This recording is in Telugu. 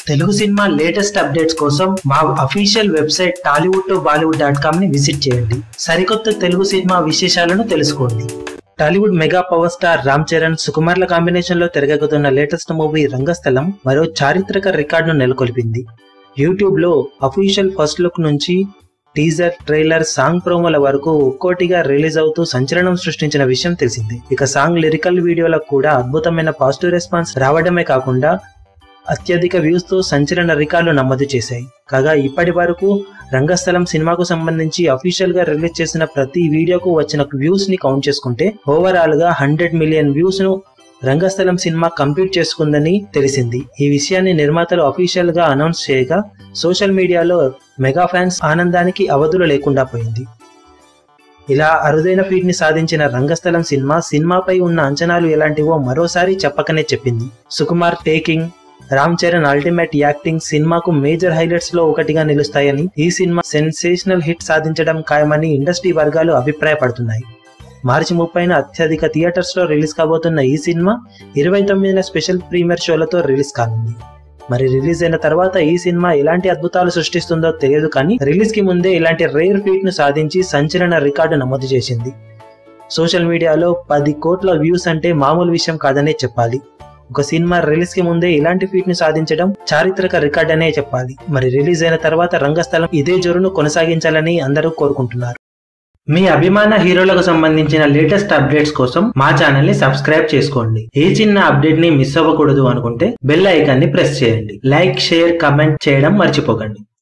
తెలుగు సినిమా లేటెస్ట్ అప్డేట్స్ కోసం మా official website Tollywood to Bollywood dot com ని విజిట్ చేయండి సరికొత్త తెలుగు సినిమా విశేషాలను తెలుసుకోండి Tollywood mega power star Ram Charan సుకుమార్ల కాంబినేషన్ లో తెరకెక్కుతున్న లేటెస్ట్ మూవీ రంగస్థలం మరో చారిత్రక రికార్డును నెలకొల్పింది యూట్యూబ్ లో అఫీషియల్ ఫస్ట్ లుక్ నుంచి టీజర్ ట్రైలర్ సాంగ్ ప్రోమోల వరకు ఒక్కోటిగా రిలీజ్ అవుతూ సంచలనం సృష్టించిన విషయం తెలిసింది ఇక సాంగ్ లిరికల్ వీడియోలకు కూడా అద్భుతమైన పాజిటివ్ రెస్పాన్స్ రావడమే కాకుండా అత్యధిక వ్యూస్ తో సంచలన రికార్డులు నమోదు చేశాయి కాగా ఇప్పటి వరకు రంగస్థలం సినిమాకు సంబంధించి అఫీషియల్ గా రిలీజ్ చేసిన ప్రతి వీడియోకు వచ్చిన వ్యూస్ ని కౌంట్ చేసుకుంటే ఓవరాల్ గా హండ్రెడ్ మిలియన్ వ్యూస్ ను రంగస్థలం సినిమా కంప్లీట్ చేసుకుందని తెలిసింది ఈ విషయాన్ని నిర్మాతలు అఫీషియల్ గా అనౌన్స్ చేయగా సోషల్ మీడియాలో మెగా ఫ్యాన్స్ ఆనందానికి అవధులు లేకుండా పోయింది ఇలా అరుదైన ఫీట్ ని సాధించిన రంగస్థలం సినిమా సినిమాపై ఉన్న అంచనాలు ఎలాంటివో మరోసారి చెప్పకనే చెప్పింది Sukumar taking Ram Charan ultimate acting సినిమాకు మేజర్ హైలైట్స్ లో ఒకటిగా నిలుస్తాయని ఈ సినిమా సెన్సేషనల్ హిట్ సాధించడం ఖాయమని ఇండస్ట్రీ వర్గాలు అభిప్రాయపడుతున్నాయి మార్చి ముప్పైన అత్యధిక థియేటర్స్ లో రిలీజ్ కాబోతున్న ఈ సినిమా ఇరవై తొమ్మిదిన స్పెషల్ ప్రీమియర్ షోలతో రిలీజ్ కానుంది మరి రిలీజ్ అయిన తర్వాత ఈ సినిమా ఎలాంటి అద్భుతాలు సృష్టిస్తుందో తెలియదు కానీ రిలీజ్ కి ముందే ఇలాంటి రేర్ ఫీట్ ను సాధించి సంచలన రికార్డు నమోదు చేసింది సోషల్ మీడియాలో పది కోట్ల వ్యూస్ అంటే మామూలు విషయం కాదనే చెప్పాలి ఒక సినిమా రిలీజ్ కి ముందే ఇలాంటి ఫీట్ ని సాధించడం చారిత్రక రికార్డ్ అనే చెప్పాలి మరి రిలీజ్ అయిన తర్వాత రంగస్థలం ఇదే జోరును కొనసాగించాలని అందరూ కోరుకుంటున్నారు మీ అభిమాన హీరోలకు సంబంధించిన లేటెస్ట్ అప్డేట్స్ కోసం మా ఛానల్ ని సబ్స్క్రైబ్ చేసుకోండి ఏ చిన్న అప్డేట్ ని మిస్ అవ్వకూడదు అనుకుంటే బెల్ ఐకాన్ ని ప్రెస్ చేయండి లైక్ షేర్ కమెంట్ చేయడం మర్చిపోకండి